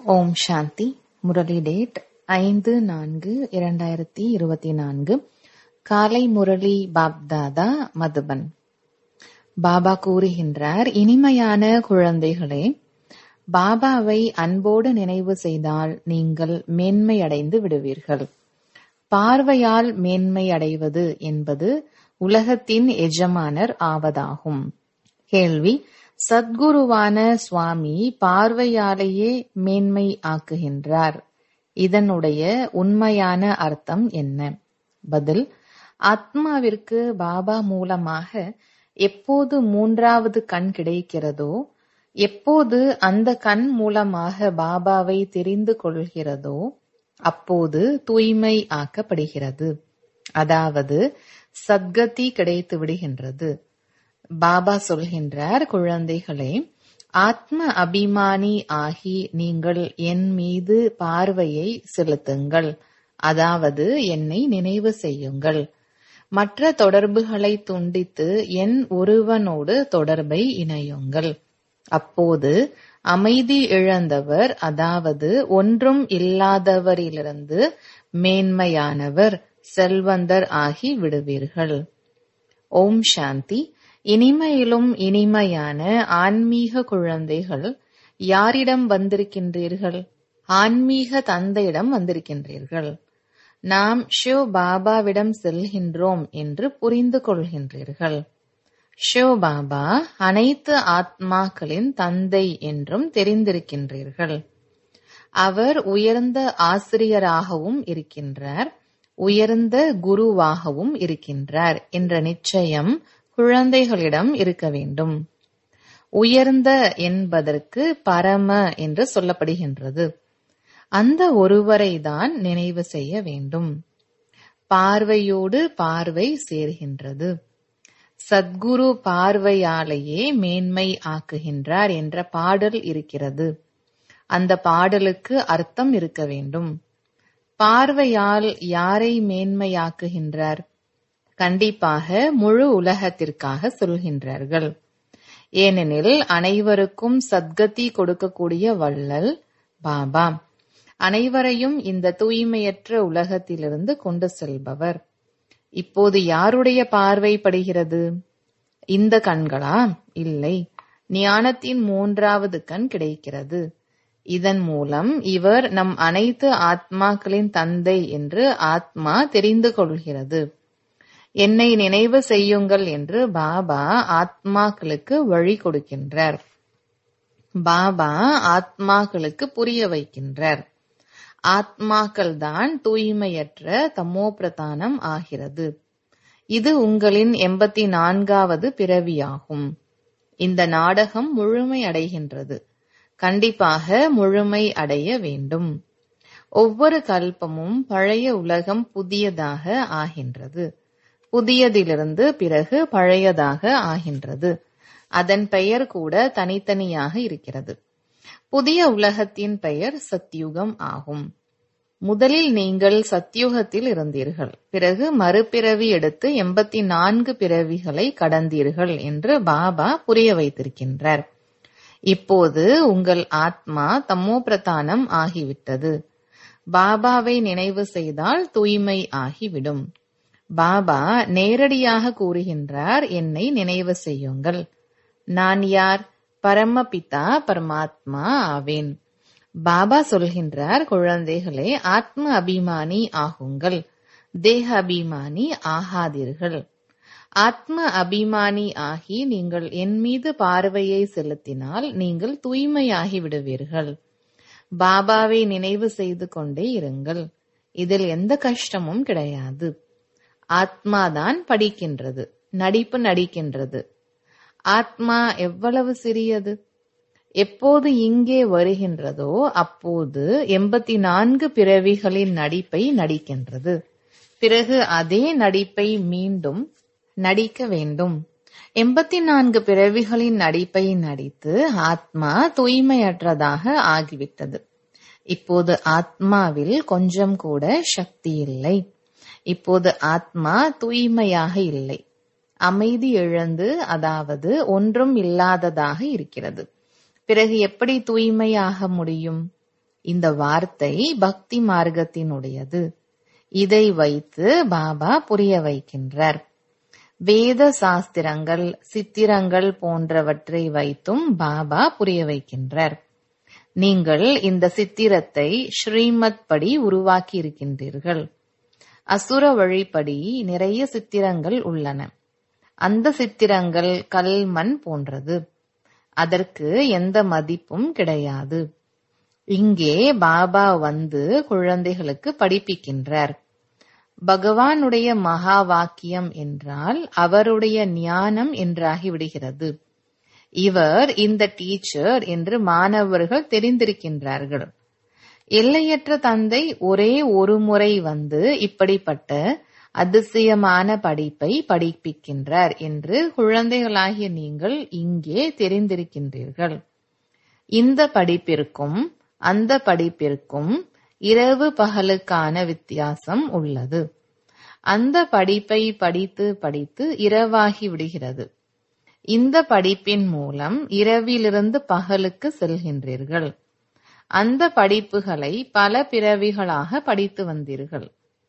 ஓம் சாந்தி Murali date ஐந்து நான்கு இரண்டாயிரத்தி இருபத்தி நான்கு காலை முரளி பாப்தாதா மதுபன் பாபா கூறுகின்றார் இனிமையான குழந்தைகளே பாபாவை அன்போடு நினைவு செய்தால் நீங்கள் மேன்மையடைந்து விடுவீர்கள் பார்வையால் மேன்மை அடைவது என்பது உலகத்தின் எஜமானர் ஆவதாகும் கேள்வி சத்குருவான சுவாமி பார்வையாலேயே மேன்மை ஆக்குகின்றார் இதனுடைய உண்மையான அர்த்தம் என்ன பதில் ஆத்மாவிற்கு பாபா மூலமாக எப்போது மூன்றாவது கண் கிடைக்கிறதோ எப்போது அந்த கண் மூலமாக பாபாவை தெரிந்து கொள்கிறதோ அப்போது தூய்மை ஆக்கப்படுகிறது அதாவது சத்கதி கிடைத்து விடுகின்றது பாபா சொல்கின்றார் குழந்தைகளே ஆத்ம அபிமானி ஆகி நீங்கள் என் மீது பார்வையை செலுத்துங்கள் அதாவது என்னை நினைவு செய்யுங்கள் மற்ற தொடர்புகளை துண்டித்து என் ஒருவனோடு தொடர்பை இணையுங்கள் அப்போது அமைதி இழந்தவர் அதாவது ஒன்றும் இல்லாதவரிலிருந்து மேன்மையானவர் செல்வந்தர் ஆகி விடுவீர்கள் ஓம் சாந்தி இனிமையிலும் இனிமையான ஆன்மீக குழந்தைகள் யாரிடம் வந்திருக்கின்றீர்கள் ஆன்மீக தந்தையிடம் வந்திருக்கின்றீர்கள் நாம் ஷிவ் பாபாவிடம் செல்கின்றோம் என்று புரிந்து கொள்கின்றீர்கள் ஷிவ் பாபா அனைத்து ஆத்மாக்களின் தந்தை என்றும் தெரிந்திருக்கின்றீர்கள் அவர் உயர்ந்த ஆசிரியராகவும் இருக்கின்றார் உயர்ந்த குருவாகவும் இருக்கின்றார் என்ற நிச்சயம் குழந்தைகளிடம் இருக்க வேண்டும் உயர்ந்த என்பதற்கு பரம என்று சொல்லப்படுகின்றது அந்த ஒருவரை தான் நினைவு செய்ய வேண்டும் பார்வையோடு பார்வை சேர்கின்றது சத்குரு பார்வையாலேயே மேன்மை ஆக்குகின்றார் என்ற பாடல் இருக்கிறது அந்த பாடலுக்கு அர்த்தம் இருக்க வேண்டும் பார்வையால் யாரை மேன்மையாக்குகின்றார் கண்டிப்பாக முழு உலகத்திற்காக சொல்கின்றார்கள் ஏனெனில் அனைவருக்கும் சத்கதி கொடுக்கக்கூடிய வள்ளல் பாபா அனைவரையும் இந்த தூய்மையற்ற உலகத்திலிருந்து கொண்டு செல்பவர் இப்போது யாருடைய பார்வை படுகிறது இந்த கண்களா இல்லை ஞானத்தின் மூன்றாவது கண் கிடைக்கிறது இதன் மூலம் இவர் நம் அனைத்து ஆத்மாக்களின் தந்தை என்று ஆத்மா தெரிந்து கொள்கிறது என்னை நினைவு செய்யுங்கள் என்று பாபா ஆத்மாக்களுக்கு வழி கொடுக்கின்றார் பாபா ஆத்மாக்களுக்கு புரிய வைக்கின்றார் ஆத்மாக்கள் தான் தூய்மையற்ற தமோ பிரதானம் ஆகிறது இது உங்களின் எண்பத்தி நான்காவது பிறவியாகும் இந்த நாடகம் முழுமை அடைகின்றது கண்டிப்பாக முழுமை அடைய வேண்டும் ஒவ்வொரு கல்பமும் பழைய உலகம் புதியதாக ஆகின்றது புதியதிலிருந்து பிறகு பழையதாக ஆகின்றது அதன் பெயர் கூட தனித்தனியாக இருக்கிறது புதிய உலகத்தின் பெயர் சத்யுகம் ஆகும் முதலில் நீங்கள் சத்யுகத்தில் இருந்தீர்கள் பிறகு மறுபிறவி எடுத்து எண்பத்தி நான்கு பிறவிகளை கடந்தீர்கள் என்று பாபா புரிய வைத்திருக்கின்றார் இப்போது உங்கள் ஆத்மா தம்மோ பிரதானம் ஆகிவிட்டது பாபாவை நினைவு செய்தால் தூய்மை ஆகிவிடும் பாபா நேரடியாக கூறுகின்றார் என்னை நினைவு செய்யுங்கள் நான் யார் பரமபிதா பரமாத்மா ஆவேன் பாபா சொல்கின்றார் குழந்தைகளே ஆத்ம அபிமானி ஆகுங்கள் தேக அபிமானி ஆகாதீர்கள் ஆத்ம அபிமானி ஆகி நீங்கள் என் மீது பார்வையை செலுத்தினால் நீங்கள் தூய்மையாகி விடுவீர்கள் பாபாவை நினைவு செய்து கொண்டே இருங்கள் இதில் எந்த கஷ்டமும் கிடையாது ஆத்மாதான் படிக்கின்றது நடிப்பு நடிக்கின்றது ஆத்மா எவ்வளவு சிறியது எப்போது இங்கே வருகின்றதோ அப்போது எண்பத்தி நான்கு பிறவிகளின் நடிப்பை நடிக்கின்றது பிறகு அதே நடிப்பை மீண்டும் நடிக்க வேண்டும் எண்பத்தி நான்கு பிறவிகளின் நடிப்பை நடித்து ஆத்மா தூய்மையற்றதாக ஆகிவிட்டது இப்போது ஆத்மாவில் கொஞ்சம் கூட சக்தி இல்லை இப்போது ஆத்மா தூய்மையாக இல்லை அமைதி இழந்து அதாவது ஒன்றும் இல்லாததாக இருக்கிறது பிறகு எப்படி தூய்மையாக முடியும் இந்த வார்த்தை பக்தி மார்க்கத்தினுடையது இதை வைத்து பாபா புரிய வைக்கின்றார் வேத சாஸ்திரங்கள் சித்திரங்கள் போன்றவற்றை வைத்தும் பாபா புரிய வைக்கின்றார் நீங்கள் இந்த சித்திரத்தை ஸ்ரீமத் படி உருவாக்கி இருக்கின்றீர்கள் அசுர வழிப்படி நிறைய சித்திரங்கள் உள்ளன அந்த சித்திரங்கள் கல் மண் போன்றது அதற்கு எந்த மதிப்பும் கிடையாது இங்கே பாபா வந்து குழந்தைகளுக்கு படிப்பிக்கின்றார் பகவானுடைய மகா வாக்கியம் என்றால் அவருடைய ஞானம் என்றாகிவிடுகிறது இவர் இந்த டீச்சர் என்று மாணவர்கள் தெரிந்திருக்கின்றார்கள் எல்லையற்ற தந்தை ஒரே ஒரு முறை வந்து இப்படிப்பட்ட அதிசயமான படிப்பை படிப்பிக்கின்றார் என்று குழந்தைகளாகிய நீங்கள் இங்கே தெரிந்திருக்கின்றீர்கள் இந்த படிப்பிற்கும் அந்த படிப்பிற்கும் இரவு பகலுக்கான வித்தியாசம் உள்ளது அந்த படிப்பை படித்து படித்து இரவாகி விடுகிறது இந்த படிப்பின் மூலம் இரவிலிருந்து பகலுக்கு செல்கின்றீர்கள் அந்த படிப்புகளை பல பிறவிகளாக படித்து வந்தீர்கள்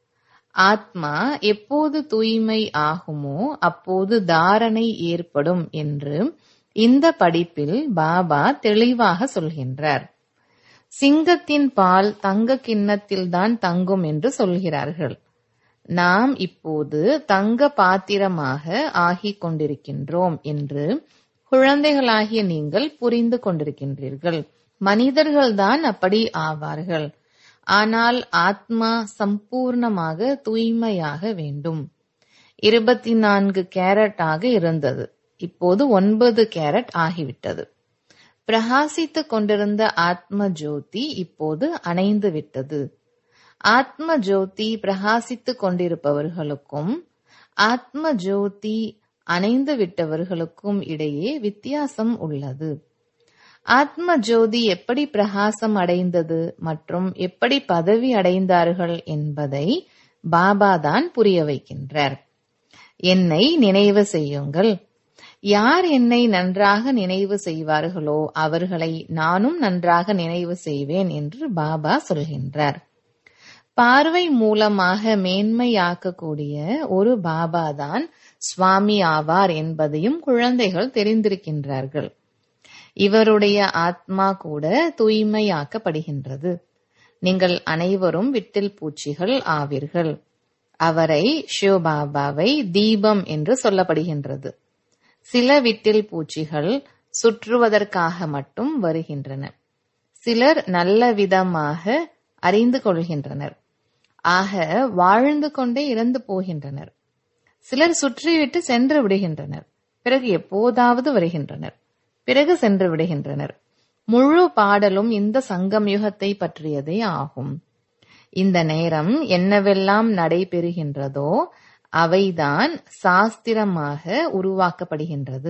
ஆத்மா எப்போது தூய்மை ஆகுமோ அப்போது தாரணை ஏற்படும் என்று இந்த படிப்பில் பாபா தெளிவாக சொல்கின்றார் சிங்கத்தின் பால் தங்க கிண்ணத்தில்தான் தங்கும் என்று சொல்கிறார்கள் நாம் இப்போது தங்க பாத்திரமாக ஆகிக் கொண்டிருக்கின்றோம் என்று குழந்தைகளாகிய நீங்கள் புரிந்து கொண்டிருக்கின்றீர்கள் மனிதர்கள்தான் அப்படி ஆவார்கள் ஆனால் ஆத்மா சம்பூர்ணமாக தூய்மையாக வேண்டும் இருபத்தி நான்கு கேரட்டாக இருந்தது இப்போது ஒன்பது கேரட் ஆகிவிட்டது பிரகாசித்துக் கொண்டிருந்த ஆத்ம ஜோதி இப்போது அணைந்து விட்டது ஆத்ம ஜோதி பிரகாசித்துக் கொண்டிருப்பவர்களுக்கும் ஆத்ம ஜோதி அணைந்து விட்டவர்களுக்கும் இடையே வித்தியாசம் உள்ளது ஆத்ம ஜோதி எப்படி பிரகாசம் அடைந்தது மற்றும் எப்படி பதவி அடைந்தார்கள் என்பதை பாபா தான் புரிய வைக்கின்றார் என்னை நினைவு செய்யுங்கள் யார் என்னை நன்றாக நினைவு செய்வார்களோ அவர்களை நானும் நன்றாக நினைவு செய்வேன் என்று பாபா சொல்கின்றார் பார்வை மூலமாக மேன்மையாக்கக்கூடிய ஒரு பாபா தான் சுவாமி ஆவார் என்பதையும் குழந்தைகள் தெரிந்திருக்கின்றார்கள் இவருடைய ஆத்மா கூட தூய்மையாக்கப்படுகின்றது நீங்கள் அனைவரும் விட்டில் பூச்சிகள் ஆவீர்கள் அவரை சிவபாபாவை தீபம் என்று சொல்லப்படுகின்றது சில விட்டில் பூச்சிகள் சுற்றுவதற்காக மட்டும் வருகின்றன சிலர் நல்ல விதமாக அறிந்து கொள்கின்றனர் ஆக வாழ்ந்து கொண்டே இறந்து போகின்றனர் சிலர் சுற்றிவிட்டு சென்று விடுகின்றனர் பிறகு எப்போதாவது வருகின்றனர் பிறகு சென்று விடுகின்றனர் முழு பாடலும் இந்த சங்கம் யுகத்தை பற்றியதே ஆகும் இந்த நேரம் என்னவெல்லாம் நடைபெறுகின்றதோ அவைதான் சாஸ்திரமாக உருவாக்கப்படுகின்றது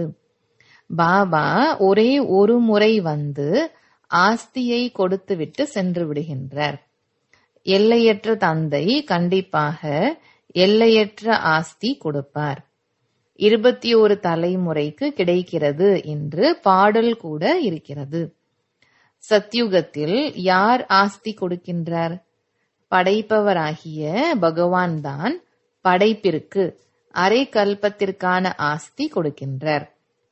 பாபா ஒரே ஒரு முறை வந்து ஆஸ்தியை கொடுத்துவிட்டு சென்று விடுகின்றார் எல்லையற்ற தந்தை கண்டிப்பாக எல்லையற்ற ஆஸ்தி கொடுப்பார் இருபத்தி ஒரு தலைமுறைக்கு கிடைக்கிறது என்று பாடல் கூட இருக்கிறது சத்யுகத்தில் யார் ஆஸ்தி கொடுக்கின்றார் படைப்பவராகிய பகவான் தான் படைப்பிற்கு அரை கல்பத்திற்கான ஆஸ்தி கொடுக்கின்றார்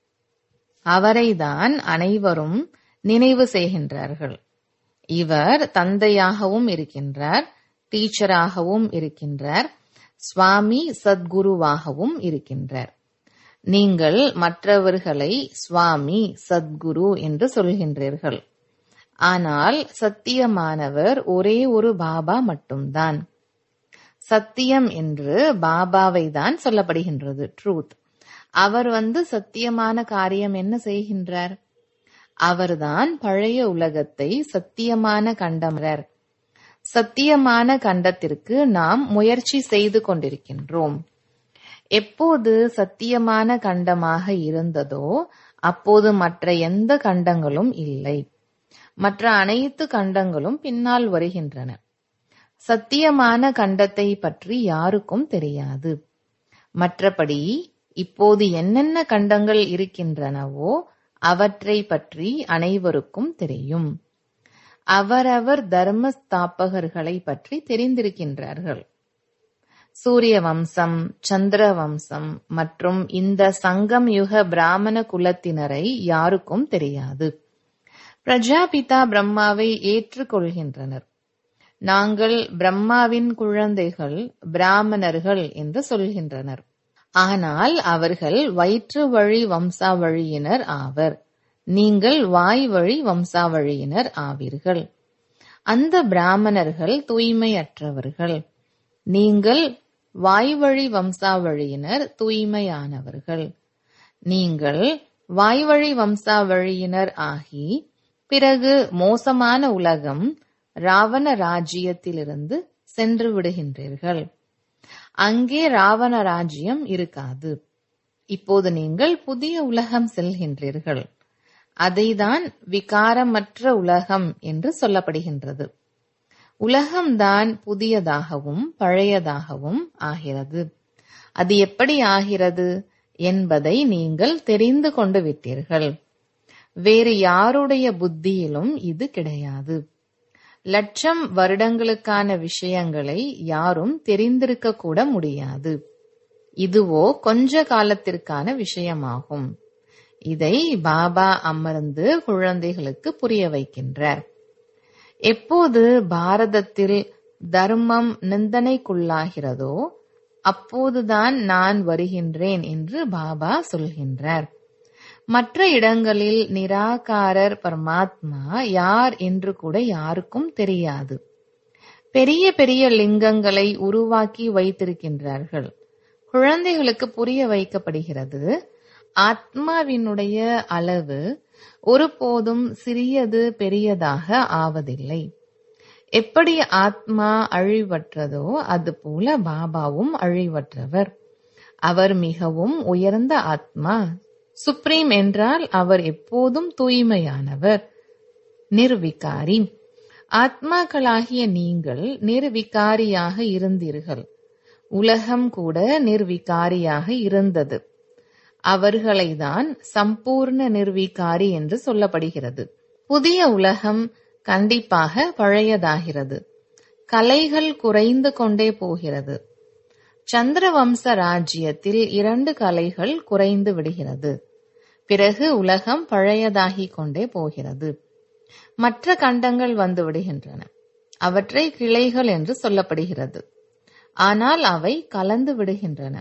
அவரைதான் அனைவரும் நினைவு செய்கின்றார்கள் இவர் தந்தையாகவும் இருக்கின்றார் டீச்சராகவும் இருக்கின்றார் சுவாமி சத்குருவாகவும் இருக்கின்றார் நீங்கள் மற்றவர்களை சுவாமி சத்குரு என்று சொல்கின்றீர்கள் ஆனால் சத்தியமானவர் ஒரே ஒரு பாபா மட்டும்தான் சத்தியம் என்று பாபாவை தான் சொல்லப்படுகின்றது ட்ரூத் அவர் வந்து சத்தியமான காரியம் என்ன செய்கின்றார் அவர்தான் பழைய உலகத்தை சத்தியமான கண்டமரர் சத்தியமான கண்டத்திற்கு நாம் முயற்சி செய்து கொண்டிருக்கின்றோம் எப்போது சத்தியமான கண்டமாக இருந்ததோ அப்போது மற்ற எந்த கண்டங்களும் இல்லை மற்ற அனைத்து கண்டங்களும் பின்னால் வருகின்றன சத்தியமான கண்டத்தை பற்றி யாருக்கும் தெரியாது மற்றபடி இப்போது என்னென்ன கண்டங்கள் இருக்கின்றனவோ அவற்றை பற்றி அனைவருக்கும் தெரியும் அவரவர் தர்ம ஸ்தாபகர்களை பற்றி தெரிந்திருக்கின்றார்கள் சூரிய வம்சம் சந்திர வம்சம் மற்றும் இந்த சங்கம் யுக பிராமண குலத்தினரை யாருக்கும் தெரியாது பிரஜாபிதா பிரம்மாவை ஏற்றுக்கொள்கின்றனர் நாங்கள் பிரம்மாவின் குழந்தைகள் பிராமணர்கள் என்று சொல்கின்றனர் ஆனால் அவர்கள் வயிற்று வழி வம்சாவழியினர் ஆவர் நீங்கள் வாய் வழி வம்சாவழியினர் ஆவீர்கள் அந்த பிராமணர்கள் தூய்மையற்றவர்கள் நீங்கள் வாய்வழி வம்சாவழியினர் தூய்மையானவர்கள் நீங்கள் வாய்வழி வம்சாவழியினர் ஆகி பிறகு மோசமான உலகம் ராவண ராஜ்யத்திலிருந்து சென்று விடுகின்றீர்கள் அங்கே ராவண ராஜ்யம் இருக்காது இப்போது நீங்கள் புதிய உலகம் செல்கின்றீர்கள் அதைதான் விகாரமற்ற உலகம் என்று சொல்லப்படுகின்றது உலகம்தான் புதியதாகவும் பழையதாகவும் ஆகிறது அது எப்படி ஆகிறது என்பதை நீங்கள் தெரிந்து கொண்டு விட்டீர்கள் வேறு யாருடைய புத்தியிலும் இது கிடையாது லட்சம் வருடங்களுக்கான விஷயங்களை யாரும் தெரிந்திருக்க கூட முடியாது இதுவோ கொஞ்ச காலத்திற்கான விஷயமாகும் இதை பாபா அமர்ந்து குழந்தைகளுக்கு புரிய வைக்கின்றார் எப்போது பாரதத்தில் தர்மம் நிந்தனைக்குள்ளாகிறதோ அப்போதுதான் நான் வருகின்றேன் என்று பாபா சொல்கின்றார் மற்ற இடங்களில் நிராகாரர் பரமாத்மா யார் என்று கூட யாருக்கும் தெரியாது பெரிய பெரிய லிங்கங்களை உருவாக்கி வைத்திருக்கின்றார்கள் குழந்தைகளுக்கு புரிய வைக்கப்படுகிறது ஆத்மாவினுடைய அளவு ஒருபோதும் சிறியது பெரியதாக ஆவதில்லை எப்படி ஆத்மா அழிவற்றதோ அதுபோல பாபாவும் அழிவற்றவர் அவர் மிகவும் உயர்ந்த ஆத்மா சுப்ரீம் என்றால் அவர் எப்போதும் தூய்மையானவர் நிர்விகாரி ஆத்மாக்களாகிய நீங்கள் நிர்விகாரியாக இருந்தீர்கள் உலகம் கூட நிர்விகாரியாக இருந்தது அவர்களைதான் சம்பூர்ண நிர்விகாரி என்று சொல்லப்படுகிறது புதிய உலகம் கண்டிப்பாக பழையதாகிறது கலைகள் குறைந்து கொண்டே போகிறது சந்திரவம்ச ராஜ்யத்தில் இரண்டு கலைகள் குறைந்து விடுகிறது பிறகு உலகம் பழையதாகிக் கொண்டே போகிறது மற்ற கண்டங்கள் வந்து விடுகின்றன அவற்றை கிளைகள் என்று சொல்லப்படுகிறது ஆனால் அவை கலந்து விடுகின்றன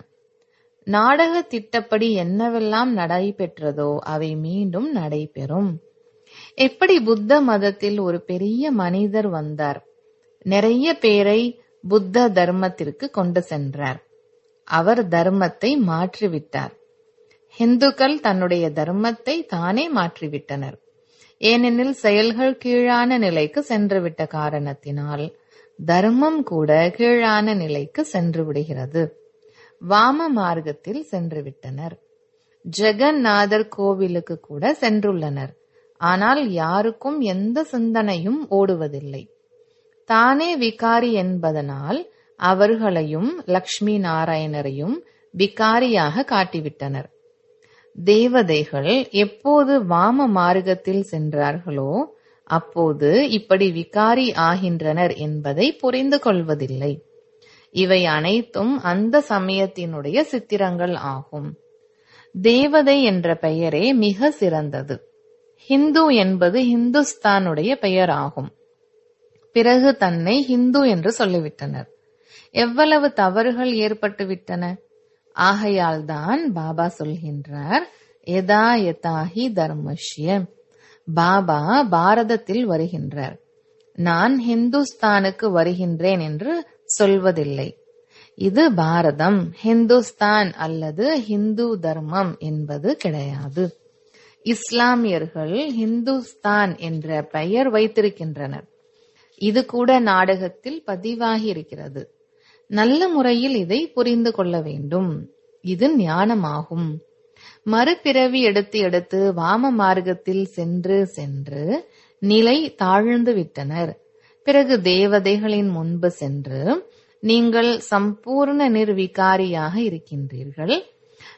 நாடக திட்டப்படி என்னவெல்லாம் நடைபெற்றதோ அவை மீண்டும் நடைபெறும் எப்படி புத்த மதத்தில் ஒரு பெரிய மனிதர் வந்தார் நிறைய பேரை புத்த தர்மத்திற்கு கொண்டு சென்றார் அவர் தர்மத்தை மாற்றிவிட்டார் இந்துக்கள் தன்னுடைய தர்மத்தை தானே மாற்றிவிட்டனர் ஏனெனில் செயல்கள் கீழான நிலைக்கு சென்றுவிட்ட காரணத்தினால் தர்மம் கூட கீழான நிலைக்கு சென்று விடுகிறது வாம மார்க்கத்தில் சென்று விட்டனர் ஜெகநாதர் கோவிலுக்கு கூட சென்றுள்ளனர் ஆனால் யாருக்கும் எந்த சிந்தனையும் ஓடுவதில்லை தானே விகாரி என்பதனால் அவர்களையும் லக்ஷ்மி நாராயணரையும் விகாரியாக காட்டிவிட்டனர் தேவதைகள் எப்போது வாம மார்க்கத்தில் சென்றார்களோ அப்போது இப்படி விகாரி ஆகின்றனர் என்பதை புரிந்து கொள்வதில்லை இவை அனைத்தும் அந்த சமயத்தினுடைய சித்திரங்கள் ஆகும் தேவதை என்ற பெயரே மிக சிறந்தது ஹிந்து என்பது ஹிந்துஸ்தானுடைய பெயர் ஆகும் பிறகு தன்னை ஹிந்து என்று சொல்லிவிட்டனர் எவ்வளவு தவறுகள் ஏற்பட்டு விட்டன ஆகையால் தான் பாபா சொல்கின்றார் எதா யதாஹி தர்மஷ்ய பாபா பாரதத்தில் வருகின்றார் நான் ஹிந்துஸ்தானுக்கு வருகின்றேன் என்று சொல்வதில்லை இது பாரதம் ஹிந்துஸ்தான் அல்லது ஹிந்து தர்மம் என்பது கிடையாது இஸ்லாமியர்கள் ஹிந்துஸ்தான் என்ற பெயர் வைத்திருக்கின்றனர் இது கூட நாடகத்தில் பதிவாகி இருக்கிறது நல்ல முறையில் இதை புரிந்து கொள்ள வேண்டும் இது ஞானமாகும் மறுபிறவி எடுத்து எடுத்து வாம மார்க்கத்தில் சென்று சென்று நிலை தாழ்ந்து விட்டனர் பிறகு தேவதைகளின் முன்பு சென்று நீங்கள் சம்பூர்ண நிர்விகாரியாக இருக்கின்றீர்கள்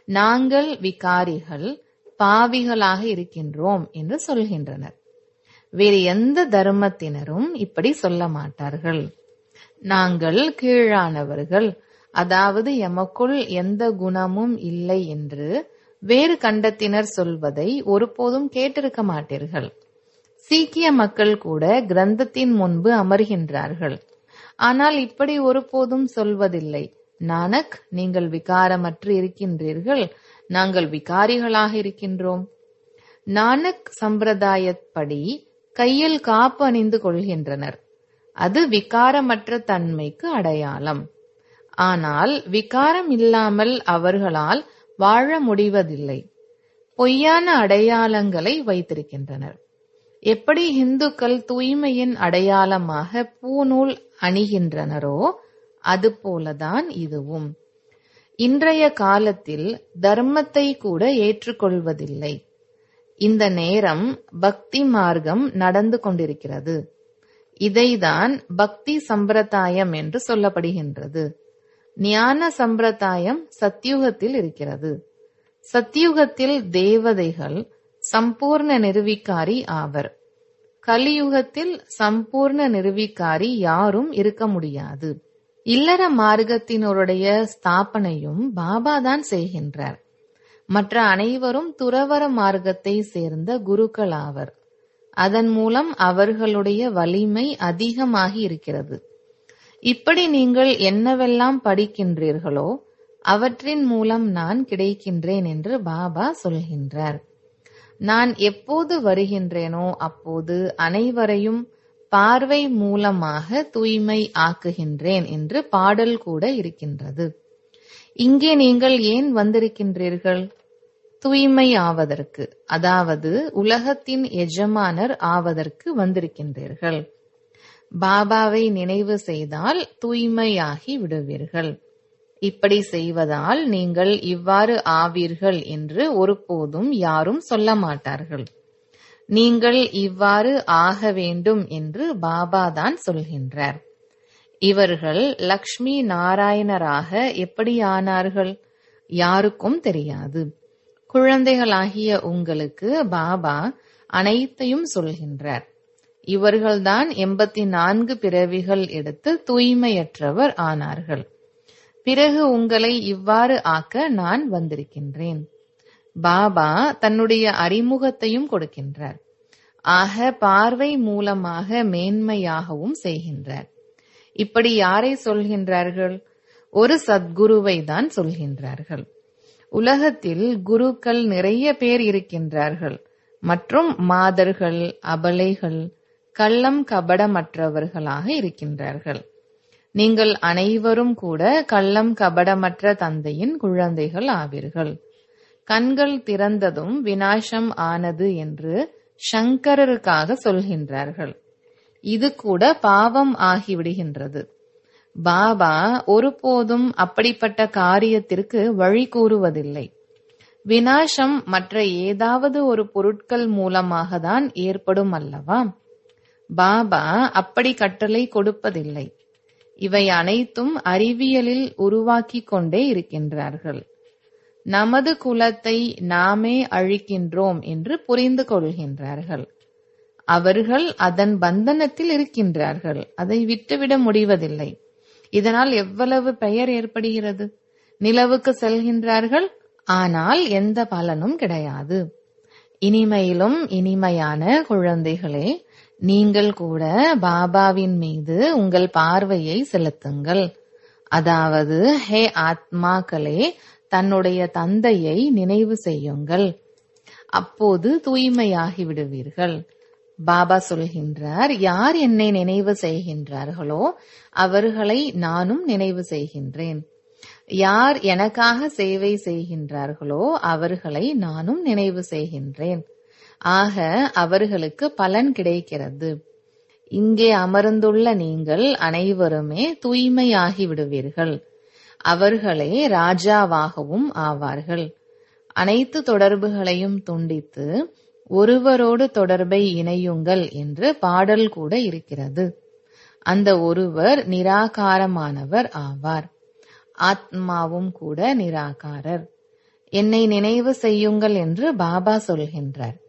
நாங்கள் விகாரிகள் பாவிகளாக இருக்கின்றோம் என்று சொல்கின்றனர் வேறு எந்த தர்மத்தினரும் இப்படி சொல்ல மாட்டார்கள் நாங்கள் கீழானவர்கள் அதாவது எமக்குள் எந்த குணமும் இல்லை என்று வேறு கண்டத்தினர் சொல்வதை ஒருபோதும் கேட்டிருக்க மாட்டீர்கள் சீக்கிய மக்கள் கூட கிரந்தத்தின் முன்பு அமர்கின்றார்கள் ஆனால் இப்படி ஒருபோதும் சொல்வதில்லை நானக் நீங்கள் விகாரமற்று இருக்கின்றீர்கள் நாங்கள் விகாரிகளாக இருக்கின்றோம் நானக் சம்பிரதாயப்படி கையில் காப்பு அணிந்து கொள்கின்றனர் அது விகாரமற்ற தன்மைக்கு அடையாளம் ஆனால் விகாரம் இல்லாமல் அவர்களால் வாழ முடிவதில்லை பொய்யான அடையாளங்களை வைத்திருக்கின்றனர் எப்படி இந்துக்கள் தூய்மையின் அடையாளமாக பூநூல் அணிகின்றனரோ அதுபோலதான் இதுவும் இன்றைய காலத்தில் தர்மத்தை கூட ஏற்றுக்கொள்வதில்லை இந்த நேரம் பக்தி மார்க்கம் நடந்து கொண்டிருக்கிறது இதைதான் பக்தி சம்பிரதாயம் என்று சொல்லப்படுகின்றது ஞான சம்பிரதாயம் சத்தியுகத்தில் இருக்கிறது சத்தியுகத்தில் தேவதைகள் சம்பூர்ண நிறுவிக்காரி ஆவர் கலியுகத்தில் சம்பூர்ண நிறுவிக்காரி யாரும் இருக்க முடியாது இல்லற மார்க்கத்தினருடைய ஸ்தாபனையும் பாபா தான் செய்கின்றார் மற்ற அனைவரும் துறவர மார்க்கத்தை சேர்ந்த குருக்கள் ஆவர் அதன் மூலம் அவர்களுடைய வலிமை அதிகமாகி இருக்கிறது இப்படி நீங்கள் என்னவெல்லாம் படிக்கின்றீர்களோ அவற்றின் மூலம் நான் கிடைக்கின்றேன் என்று பாபா சொல்கின்றார் நான் எப்போது வருகின்றேனோ அப்போது அனைவரையும் பார்வை மூலமாக தூய்மை ஆக்குகின்றேன் என்று பாடல் கூட இருக்கின்றது இங்கே நீங்கள் ஏன் வந்திருக்கின்றீர்கள் தூய்மை ஆவதற்கு அதாவது உலகத்தின் எஜமானர் ஆவதற்கு வந்திருக்கின்றீர்கள் பாபாவை நினைவு செய்தால் தூய்மையாகி விடுவீர்கள் இப்படி செய்வதால் நீங்கள் இவ்வாறு ஆவீர்கள் என்று ஒருபோதும் யாரும் சொல்ல மாட்டார்கள் நீங்கள் இவ்வாறு ஆக வேண்டும் என்று பாபா தான் சொல்கின்றார் இவர்கள் லக்ஷ்மி நாராயணராக எப்படி ஆனார்கள் யாருக்கும் தெரியாது குழந்தைகளாகிய உங்களுக்கு பாபா அனைத்தையும் சொல்கின்றார் இவர்கள்தான் எண்பத்தி நான்கு பிறவிகள் எடுத்து தூய்மையற்றவர் ஆனார்கள் பிறகு உங்களை இவ்வாறு ஆக்க நான் வந்திருக்கின்றேன் பாபா தன்னுடைய அறிமுகத்தையும் கொடுக்கின்றார் ஆக பார்வை மூலமாக மேன்மையாகவும் செய்கின்றார் இப்படி யாரை சொல்கின்றார்கள் ஒரு சத்குருவை தான் சொல்கின்றார்கள் உலகத்தில் குருக்கள் நிறைய பேர் இருக்கின்றார்கள் மற்றும் மாதர்கள் அபலைகள் கள்ளம் கபடமற்றவர்களாக இருக்கின்றார்கள் நீங்கள் அனைவரும் கூட கள்ளம் கபடமற்ற தந்தையின் குழந்தைகள் ஆவீர்கள் கண்கள் திறந்ததும் வினாசம் ஆனது என்று சங்கரருக்காக சொல்கின்றார்கள் இது கூட பாவம் ஆகிவிடுகின்றது பாபா ஒருபோதும் அப்படிப்பட்ட காரியத்திற்கு வழி கூறுவதில்லை வினாசம் மற்ற ஏதாவது ஒரு பொருட்கள் மூலமாக தான் ஏற்படும் அல்லவா பாபா அப்படி கட்டளை கொடுப்பதில்லை இவை அனைத்தும் அறிவியலில் உருவாக்கி கொண்டே இருக்கின்றார்கள் நமது குலத்தை நாமே அழிக்கின்றோம் என்று புரிந்து கொள்கின்றார்கள் அவர்கள் அதன் பந்தனத்தில் இருக்கின்றார்கள் அதை விட்டுவிட முடிவதில்லை இதனால் எவ்வளவு பெயர் ஏற்படுகிறது நிலவுக்கு செல்கின்றார்கள் ஆனால் எந்த பலனும் கிடையாது இனிமையிலும் இனிமையான குழந்தைகளே நீங்கள் கூட பாபாவின் மீது உங்கள் பார்வையை செலுத்துங்கள் அதாவது ஹே ஆத்மாக்களே தன்னுடைய தந்தையை நினைவு செய்யுங்கள் அப்போது தூய்மையாகி விடுவீர்கள் பாபா சொல்கின்றார் யார் என்னை நினைவு செய்கின்றார்களோ அவர்களை நானும் நினைவு செய்கின்றேன் யார் எனக்காக சேவை செய்கின்றார்களோ அவர்களை நானும் நினைவு செய்கின்றேன் ஆக அவர்களுக்கு பலன் கிடைக்கிறது இங்கே அமர்ந்துள்ள நீங்கள் அனைவருமே தூய்மையாகி விடுவீர்கள் அவர்களே ராஜாவாகவும் ஆவார்கள் அனைத்து தொடர்புகளையும் துண்டித்து ஒருவரோடு தொடர்பை இணையுங்கள் என்று பாடல் கூட இருக்கிறது அந்த ஒருவர் நிராகாரமானவர் ஆவார் ஆத்மாவும் கூட நிராகாரர் என்னை நினைவு செய்யுங்கள் என்று பாபா சொல்கின்றார்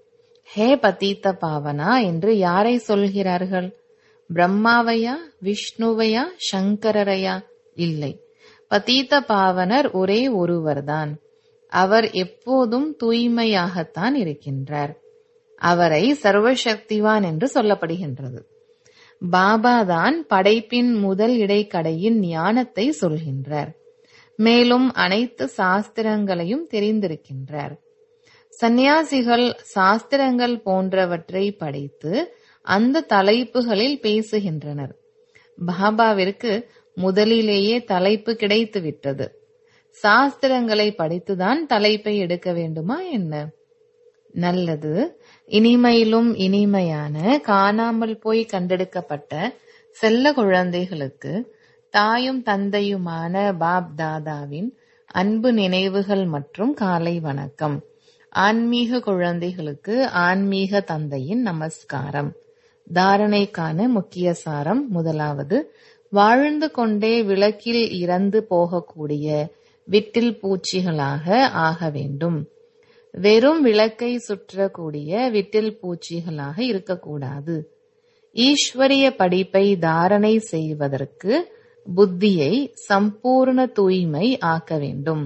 ஹே பதீத்த பாவனா என்று யாரை சொல்கிறார்கள் பிரம்மாவையா விஷ்ணுவையா சங்கரரையா இல்லை பதீத்த பாவனர் ஒரே ஒருவர்தான் அவர் எப்போதும் தூய்மையாகத்தான் இருக்கின்றார் அவரை சர்வசக்திவான் என்று சொல்லப்படுகின்றது பாபாதான் படைப்பின் முதல் இடைக்கடையின் ஞானத்தை சொல்கின்றார் மேலும் அனைத்து சாஸ்திரங்களையும் தெரிந்திருக்கின்றார் சந்நியாசிகள் சாஸ்திரங்கள் போன்றவற்றை படித்து அந்த தலைப்புகளில் பேசுகின்றனர் பாபாவிற்கு முதலிலேயே தலைப்பு கிடைத்து விட்டது சாஸ்திரங்களை படித்துதான் தலைப்பை எடுக்க வேண்டுமா என்ன நல்லது இனிமையிலும் இனிமையான காணாமல் போய் கண்டெடுக்கப்பட்ட செல்ல குழந்தைகளுக்கு தாயும் தந்தையுமான பாப் தாதாவின் அன்பு நினைவுகள் மற்றும் காலை வணக்கம் ஆன்மீக குழந்தைகளுக்கு ஆன்மீக தந்தையின் நமஸ்காரம் தாரணைக்கான முக்கிய சாரம் முதலாவது வாழ்ந்து கொண்டே விளக்கில் இறந்து போகக்கூடிய விட்டில் பூச்சிகளாக ஆக வேண்டும் வெறும் விளக்கை சுற்றக்கூடிய விட்டில் பூச்சிகளாக இருக்கக்கூடாது ஈஸ்வரிய படிப்பை தாரணை செய்வதற்கு புத்தியை சம்பூர்ண தூய்மை ஆக்க வேண்டும்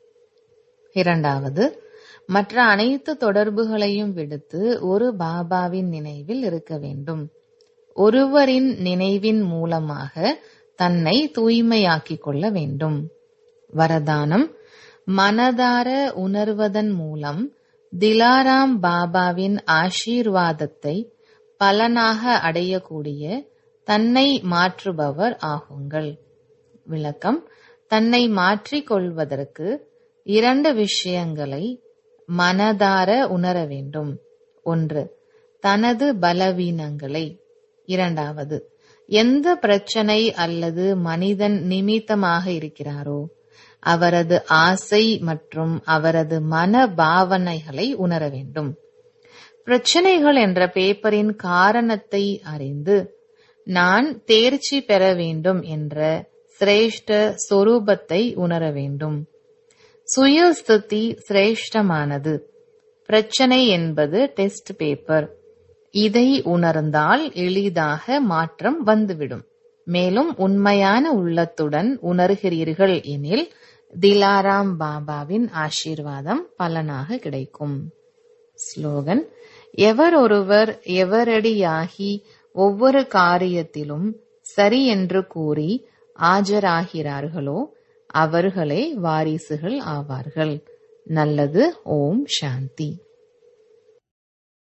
இரண்டாவது மற்ற அனைத்து தொடர்புகளையும் விடுத்து ஒரு பாபாவின் நினைவில் இருக்க வேண்டும் ஒருவரின் நினைவின் மூலமாக தன்னை தூய்மையாக்கிக் கொள்ள வேண்டும் வரதானம் மனதார உணர்வதன் மூலம் திலாராம் பாபாவின் ஆசீர்வாதத்தை பலனாக அடையக்கூடிய தன்னை மாற்றுபவர் ஆகுங்கள் விளக்கம் தன்னை மாற்றிக் கொள்வதற்கு இரண்டு விஷயங்களை மனதார உணர வேண்டும் ஒன்று தனது பலவீனங்களை இரண்டாவது எந்த பிரச்சனை அல்லது மனிதன் நிமித்தமாக இருக்கிறாரோ அவரது ஆசை மற்றும் அவரது மன பாவனைகளை உணர வேண்டும் பிரச்சனைகள் என்ற பேப்பரின் காரணத்தை அறிந்து நான் தேர்ச்சி பெற வேண்டும் என்ற சிரேஷ்ட சொரூபத்தை உணர வேண்டும் சுயஸ்துதி சிரேஷ்டமானது பிரச்சனை என்பது டெஸ்ட் பேப்பர் இதை உணர்ந்தால் எளிதாக மாற்றம் வந்துவிடும் மேலும் உண்மையான உள்ளத்துடன் உணர்கிறீர்கள் எனில் திலாராம் பாபாவின் ஆசீர்வாதம் பலனாக கிடைக்கும் ஸ்லோகன் எவர் ஒருவர் எவரடியாகி ஒவ்வொரு காரியத்திலும் சரி என்று கூறி ஆஜராகிறார்களோ அவர்களே வாரிசுகள் ஆவார்கள் நல்லது ஓம் சாந்தி